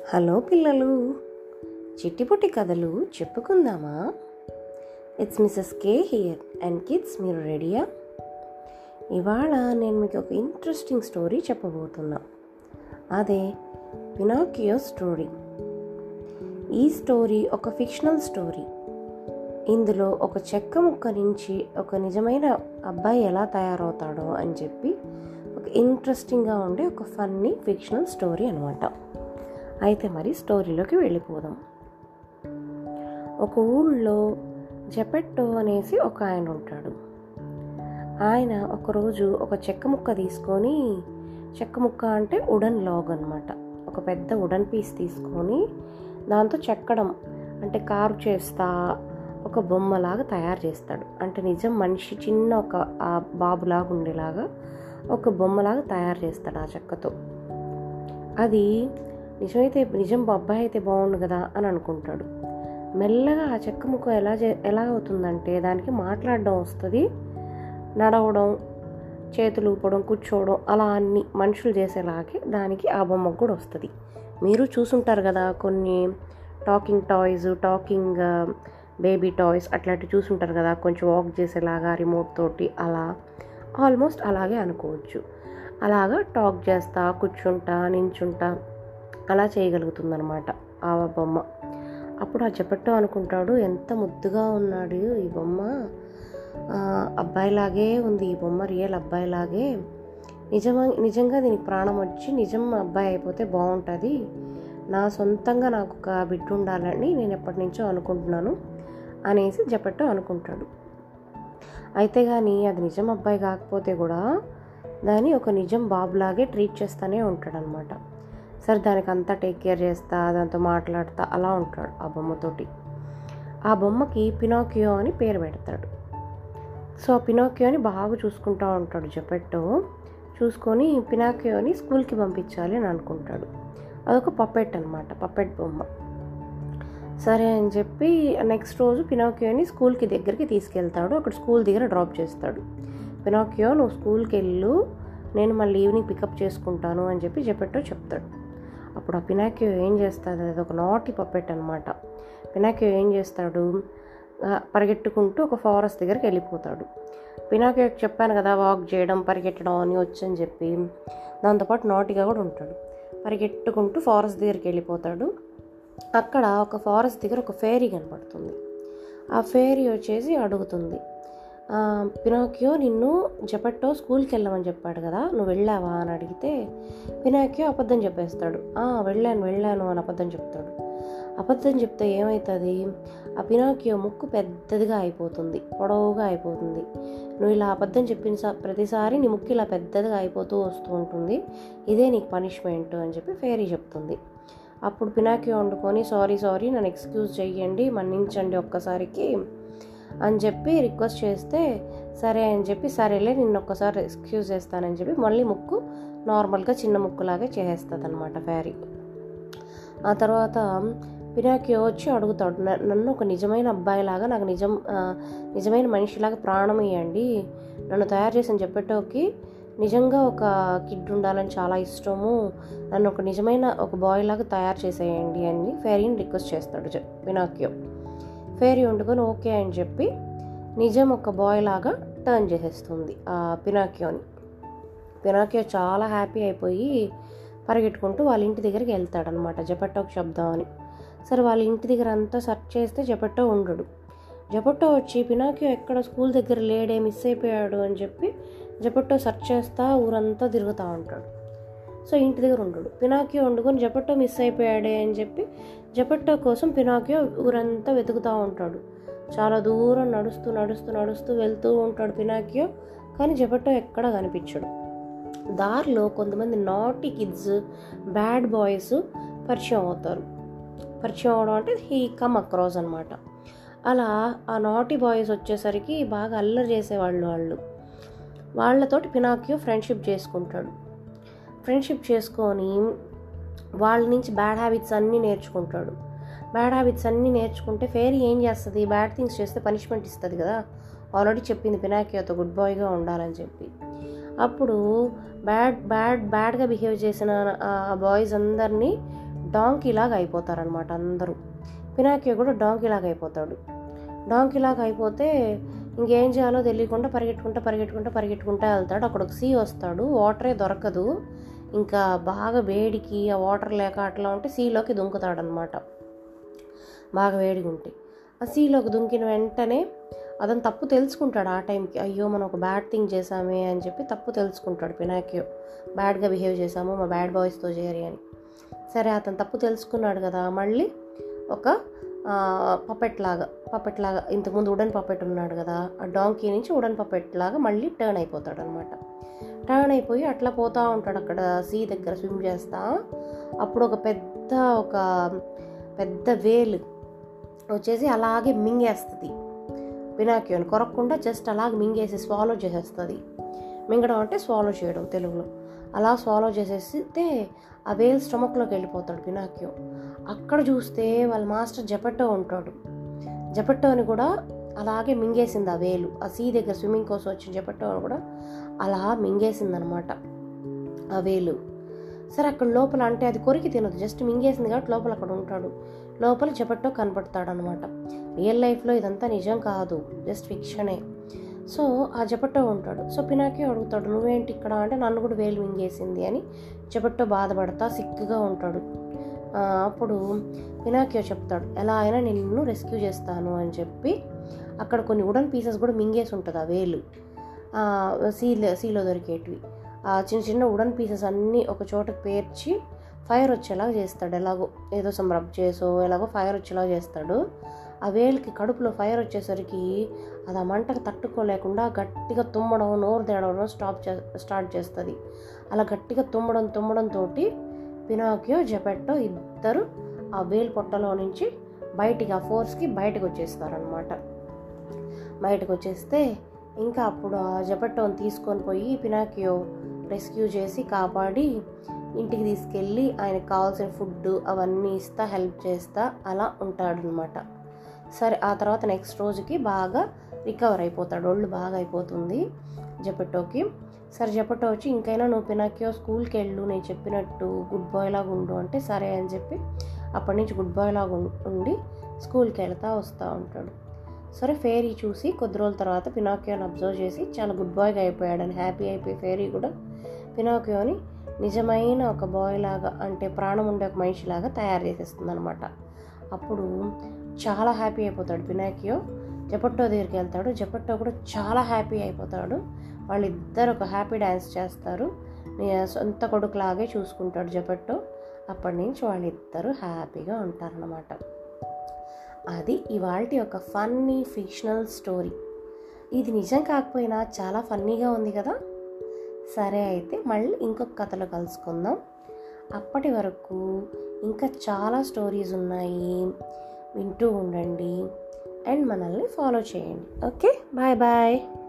hello పిల్లలు చిట్టిపొట్టి కథలు చెప్పుకుందామా it's Mrs K here and kids మీరు రెడీయా ఇవాళ నేను మీకు ఒక ఇంట్రెస్టింగ్ స్టోరీ చెప్పబోతున్నా అదే పినాకియో స్టోరీ ఈ స్టోరీ ఒక ఫిక్షనల్ స్టోరీ ఇందులో ఒక చెక్క ముక్క నుంచి ఒక నిజమైన అబ్బాయి ఎలా తయారవుతాడో అని చెప్పి ఒక ఇంట్రెస్టింగ్గా ఉండే ఒక ఫన్నీ ఫిక్షనల్ స్టోరీ అనమాట అయితే మరి స్టోరీలోకి వెళ్ళిపోదాం ఒక ఊళ్ళో జెపెట్టో అనేసి ఒక ఆయన ఉంటాడు ఆయన ఒకరోజు ఒక చెక్క ముక్క తీసుకొని చెక్క ముక్క అంటే ఉడన్ లాగ్ అనమాట ఒక పెద్ద ఉడన్ పీస్ తీసుకొని దాంతో చెక్కడం అంటే కారు చేస్తా ఒక బొమ్మలాగా తయారు చేస్తాడు అంటే నిజం మనిషి చిన్న ఒక ఆ బాబులాగా ఉండేలాగా ఒక బొమ్మలాగా తయారు చేస్తాడు ఆ చెక్కతో అది నిజమైతే నిజం అబ్బాయి అయితే బాగుండు కదా అని అనుకుంటాడు మెల్లగా ఆ చెక్క ముక్క ఎలా చే ఎలా అవుతుందంటే దానికి మాట్లాడడం వస్తుంది నడవడం చేతులు ఊపడం కూర్చోవడం అలా అన్ని మనుషులు చేసేలాగే దానికి ఆ బొమ్మకు కూడా వస్తుంది మీరు చూసుంటారు కదా కొన్ని talking toys talking baby toys అట్లాంటివి చూసుంటారు కదా కొంచెం వాక్ చేసేలాగా రిమోట్ తోటి అలా ఆల్మోస్ట్ అలాగే అనుకోవచ్చు అలాగా టాక్ చేస్తా కూర్చుంటా నించుంటా అలా చేయగలుగుతుందనమాట ఆ బొమ్మ అప్పుడు ఆ చెప్పట్టో అనుకుంటాడు ఎంత ముద్దుగా ఉన్నాడు ఈ బొమ్మ అబ్బాయిలాగే ఉంది ఈ బొమ్మ రియల్ అబ్బాయిలాగే నిజమా నిజంగా దీనికి ప్రాణం వచ్చి నిజం అబ్బాయి అయిపోతే బాగుంటుంది నా సొంతంగా నాకు ఒక బిడ్డ ఉండాలని నేను ఎప్పటి నుంచో అనుకుంటున్నాను అనేసి జపట్టో అనుకుంటాడు అయితే కానీ అది నిజం అబ్బాయి కాకపోతే కూడా దాన్ని ఒక నిజం బాబులాగే ట్రీట్ చేస్తూనే ఉంటాడనమాట సరే దానికి అంతా టేక్ కేర్ చేస్తా దాంతో మాట్లాడతా అలా ఉంటాడు ఆ బొమ్మతోటి ఆ బొమ్మకి పినాకియో అని పేరు పెడతాడు సో ఆ పినాకియోని బాగా చూసుకుంటూ ఉంటాడు జపెట్టో చూసుకొని పినాకియోని స్కూల్కి పంపించాలి అని అనుకుంటాడు అదొక పప్పెట్ అనమాట పప్పెట్ బొమ్మ సరే అని చెప్పి నెక్స్ట్ రోజు పినాకియోని స్కూల్కి దగ్గరికి తీసుకెళ్తాడు అక్కడ స్కూల్ దగ్గర డ్రాప్ చేస్తాడు పినాకియో నువ్వు స్కూల్కి వెళ్ళు నేను మళ్ళీ ఈవినింగ్ పికప్ చేసుకుంటాను అని చెప్పి చెప్పెట్టో చెప్తాడు అప్పుడు ఆ పినాకియో ఏం చేస్తుంది అది ఒక నాటి పప్పెట్ అనమాట పినాకియో ఏం చేస్తాడు పరిగెట్టుకుంటూ ఒక ఫారెస్ట్ దగ్గరికి వెళ్ళిపోతాడు పినాకియోకి చెప్పాను కదా వాక్ చేయడం పరిగెట్టడం అని వచ్చని చెప్పి దాంతోపాటు నాటిగా కూడా ఉంటాడు పరిగెట్టుకుంటూ ఫారెస్ట్ దగ్గరికి వెళ్ళిపోతాడు అక్కడ ఒక ఫారెస్ట్ దగ్గర ఒక ఫేరీ కనపడుతుంది ఆ ఫేరీ వచ్చేసి అడుగుతుంది పినాకియో నిన్ను జపట్టో స్కూల్కి వెళ్ళమని చెప్పాడు కదా నువ్వు వెళ్ళావా అని అడిగితే పినాకియో అబద్ధం చెప్పేస్తాడు వెళ్ళాను వెళ్ళాను అని అబద్ధం చెప్తాడు అబద్ధం చెప్తే ఏమవుతుంది ఆ పినాకియో ముక్కు పెద్దదిగా అయిపోతుంది పొడవుగా అయిపోతుంది నువ్వు ఇలా అబద్ధం చెప్పిన ప్రతిసారి నీ ముక్కు ఇలా పెద్దదిగా అయిపోతూ వస్తూ ఉంటుంది ఇదే నీకు పనిష్మెంట్ అని చెప్పి ఫేరీ చెప్తుంది అప్పుడు పినాకియో వండుకొని సారీ సారీ నన్ను ఎక్స్క్యూజ్ చెయ్యండి మన్నించండి ఒక్కసారికి అని చెప్పి రిక్వెస్ట్ చేస్తే సరే అని చెప్పి సరేలే నిన్ను ఒక్కసారి ఎక్స్క్యూజ్ చేస్తానని చెప్పి మళ్ళీ ముక్కు నార్మల్గా చిన్న ముక్కులాగే చేసేస్తుంది అనమాట ఫ్యారీ ఆ తర్వాత పినాకియో వచ్చి అడుగుతాడు నన్ను ఒక నిజమైన అబ్బాయిలాగా నాకు నిజం నిజమైన మనిషిలాగా ప్రాణం ఇవ్వండి నన్ను తయారు చేసిన చెప్పేటోకి నిజంగా ఒక కిడ్ ఉండాలని చాలా ఇష్టము నన్ను ఒక నిజమైన ఒక బాయ్ లాగా తయారు చేసేయండి అని ఫేరీని రిక్వెస్ట్ చేస్తాడు పినాకియో ఫేరీ వండుకొని ఓకే అని చెప్పి నిజం ఒక బాయ్ లాగా టర్న్ చేసేస్తుంది ఆ పినాకియోని పినాకియో చాలా హ్యాపీ అయిపోయి పరిగెట్టుకుంటూ వాళ్ళ ఇంటి దగ్గరికి వెళ్తాడనమాట జపట్టోకి శబ్దం అని సరే వాళ్ళ ఇంటి దగ్గర అంతా సెర్చ్ చేస్తే జపట్టో ఉండడు జపట్టో వచ్చి పినాకియో ఎక్కడ స్కూల్ దగ్గర లేడే మిస్ అయిపోయాడు అని చెప్పి జపట్టో సెర్చ్ చేస్తా ఊరంతా తిరుగుతూ ఉంటాడు సో ఇంటి దగ్గర ఉండడు పినాకియో వండుకొని జపట్టో మిస్ అయిపోయాడే అని చెప్పి జపట్టో కోసం పినాకియో ఊరంతా వెతుకుతూ ఉంటాడు చాలా దూరం నడుస్తూ నడుస్తూ నడుస్తూ వెళ్తూ ఉంటాడు పినాకియో కానీ జపట్టో ఎక్కడా కనిపించడు దారిలో కొంతమంది నాటి కిడ్స్ బ్యాడ్ బాయ్స్ పరిచయం అవుతారు పరిచయం అవడం అంటే హీ కమ్ అక్రాస్ అనమాట అలా ఆ నాటి బాయ్స్ వచ్చేసరికి బాగా అల్లరి చేసేవాళ్ళు వాళ్ళు వాళ్ళతోటి పినాకియో ఫ్రెండ్షిప్ చేసుకుంటాడు ఫ్రెండ్షిప్ చేసుకొని వాళ్ళ నుంచి బ్యాడ్ హ్యాబిట్స్ అన్నీ నేర్చుకుంటాడు బ్యాడ్ హ్యాబిట్స్ అన్నీ నేర్చుకుంటే ఫేరీ ఏం చేస్తుంది బ్యాడ్ థింగ్స్ చేస్తే పనిష్మెంట్ ఇస్తుంది కదా ఆల్రెడీ చెప్పింది పినాకియోతో గుడ్ బాయ్గా ఉండాలని చెప్పి అప్పుడు బ్యాడ్ బ్యాడ్ బ్యాడ్గా బిహేవ్ చేసిన ఆ బాయ్స్ అందరినీ డాంకీలాగా అయిపోతారనమాట అందరూ పినాకియో కూడా డాంకీలాగా అయిపోతాడు డాంకీలాగా అయిపోతే ఇంకేం చేయాలో తెలియకుండా పరిగెట్టుకుంటా పరిగెట్టుకుంటా పరిగెట్టుకుంటా వెళ్తాడు అక్కడ ఒక సీ వస్తాడు వాటరే దొరకదు ఇంకా బాగా వేడికి ఆ వాటర్ లేక అట్లా ఉంటే సీలోకి దుంకుతాడనమాట బాగా వేడిగా ఉంటే ఆ సీలోకి దుంకిన వెంటనే అతను తప్పు తెలుసుకుంటాడు ఆ టైంకి అయ్యో మనం ఒక బ్యాడ్ థింగ్ చేసామే అని చెప్పి తప్పు తెలుసుకుంటాడు పినాకియో బ్యాడ్గా బిహేవ్ చేసాము మా బ్యాడ్ బాయ్స్తో చేరి అని సరే అతను తప్పు తెలుసుకున్నాడు కదా మళ్ళీ ఒక పపెట్ లాగా పపెట్ లాగా ఇంతకుముందు ఉడన్ పపెట్ ఉన్నాడు కదా ఆ డాంకీ నుంచి ఉడన్ పపెట్ లాగా మళ్ళీ టర్న్ అయిపోతాడు అనమాట టర్న్ అయిపోయి అట్లా పోతూ ఉంటాడు అక్కడ సీ దగ్గర స్విమ్ చేస్తా అప్పుడు ఒక పెద్ద ఒక పెద్ద వేలు వచ్చేసి అలాగే మింగేస్తుంది పినాకియోని కొరక్కుండా జస్ట్ అలాగే మింగేసి స్వాలో చేసేస్తుంది మింగడం అంటే స్వాలో చేయడం తెలుగులో అలా స్వాలో చేసేస్తే ఆ వేల్ స్టమక్లోకి వెళ్ళిపోతాడు పినాకియో అక్కడ చూస్తే వాళ్ళ మాస్టర్ జపెట్టో ఉంటాడు జపెట్టోని కూడా అలాగే మింగేసింది ఆ వేలు ఆ సీ దగ్గర స్విమ్మింగ్ కోసం వచ్చిన జపెట్టోని కూడా అలా మింగేసిందనమాట ఆ వేలు సరే అక్కడ లోపల అంటే అది కొరికి తినదు జస్ట్ మింగేసింది కాబట్టి లోపల అక్కడ ఉంటాడు లోపల జపట్టో కనపడతాడు అనమాట రియల్ లైఫ్లో ఇదంతా నిజం కాదు జస్ట్ ఫిక్షనే సో ఆ జపట్టో ఉంటాడు సో పినాకి అడుగుతాడు నువ్వేంటి ఇక్కడ అంటే నన్ను కూడా వేలు మింగేసింది అని జపట్టో బాధపడతా సిక్కుగా ఉంటాడు అప్పుడు పినాకియో చెప్తాడు ఎలా అయినా నిన్ను రెస్క్యూ చేస్తాను అని చెప్పి అక్కడ కొన్ని వుడన్ పీసెస్ కూడా మింగేసి ఉంటుంది ఆ వేలు సీలో సీలో దొరికేటివి ఆ చిన్న చిన్న వుడన్ పీసెస్ అన్నీ ఒక చోటకు పేర్చి ఫైర్ వచ్చేలాగా చేస్తాడు ఎలాగో ఏదో సమ్ రబ్ చేసో ఎలాగో ఫైర్ వచ్చేలా చేస్తాడు ఆ వేలికి కడుపులో ఫైర్ వచ్చేసరికి అది ఆ మంటకు తట్టుకోలేకుండా గట్టిగా తుమ్మడం నోరు తేడడం స్టాప్ చే స్టార్ట్ చేస్తుంది అలా గట్టిగా తుమ్మడం తుమ్మడంతో పినాకియో జపెట్టో ఇద్దరు ఆ వేలు పొట్టలో నుంచి బయటికి ఆ ఫోర్స్కి బయటకు వచ్చేస్తారనమాట బయటకు వచ్చేస్తే ఇంకా అప్పుడు ఆ జపెట్టోని తీసుకొని పోయి పినాకియో రెస్క్యూ చేసి కాపాడి ఇంటికి తీసుకెళ్ళి ఆయనకు కావాల్సిన ఫుడ్ అవన్నీ ఇస్తా హెల్ప్ చేస్తా అలా ఉంటాడనమాట సరే ఆ తర్వాత నెక్స్ట్ రోజుకి బాగా రికవర్ అయిపోతాడు ఒళ్ళు బాగా అయిపోతుంది జపెట్టోకి సరే జపెట్టో వచ్చి ఇంకైనా నువ్వు పినాకియో స్కూల్కి వెళ్ళు నేను చెప్పినట్టు గుడ్ బాయ్ లాగా ఉండు అంటే సరే అని చెప్పి అప్పటి నుంచి గుడ్ బాయ్ లాగా ఉండి స్కూల్కి వెళ్తా వస్తూ ఉంటాడు సరే ఫేరీ చూసి కొద్ది రోజుల తర్వాత పినాకియోని అబ్జర్వ్ చేసి చాలా గుడ్ బాయ్గా అయిపోయాడని హ్యాపీ అయిపోయి ఫేరీ కూడా పినాకియోని నిజమైన ఒక బాయ్ లాగా అంటే ప్రాణం ఉండే ఒక మనిషిలాగా తయారు చేసేస్తుంది అనమాట అప్పుడు చాలా హ్యాపీ అయిపోతాడు పినాకియో జపట్టో దగ్గరికి వెళ్తాడు జపట్టో కూడా చాలా హ్యాపీ అయిపోతాడు వాళ్ళిద్దరు ఒక హ్యాపీ డ్యాన్స్ చేస్తారు సొంత కొడుకులాగే చూసుకుంటాడు జపట్టో అప్పటి నుంచి వాళ్ళిద్దరూ హ్యాపీగా ఉంటారన్నమాట అది ఇవాళ ఒక ఫన్నీ ఫిక్షనల్ స్టోరీ ఇది నిజం కాకపోయినా చాలా ఫన్నీగా ఉంది కదా సరే అయితే మళ్ళీ ఇంకొక కథలో కలుసుకుందాం అప్పటి వరకు ఇంకా చాలా స్టోరీస్ ఉన్నాయి వింటూ ఉండండి అండ్ మనల్ని ఫాలో చేయండి ఓకే బాయ్ బాయ్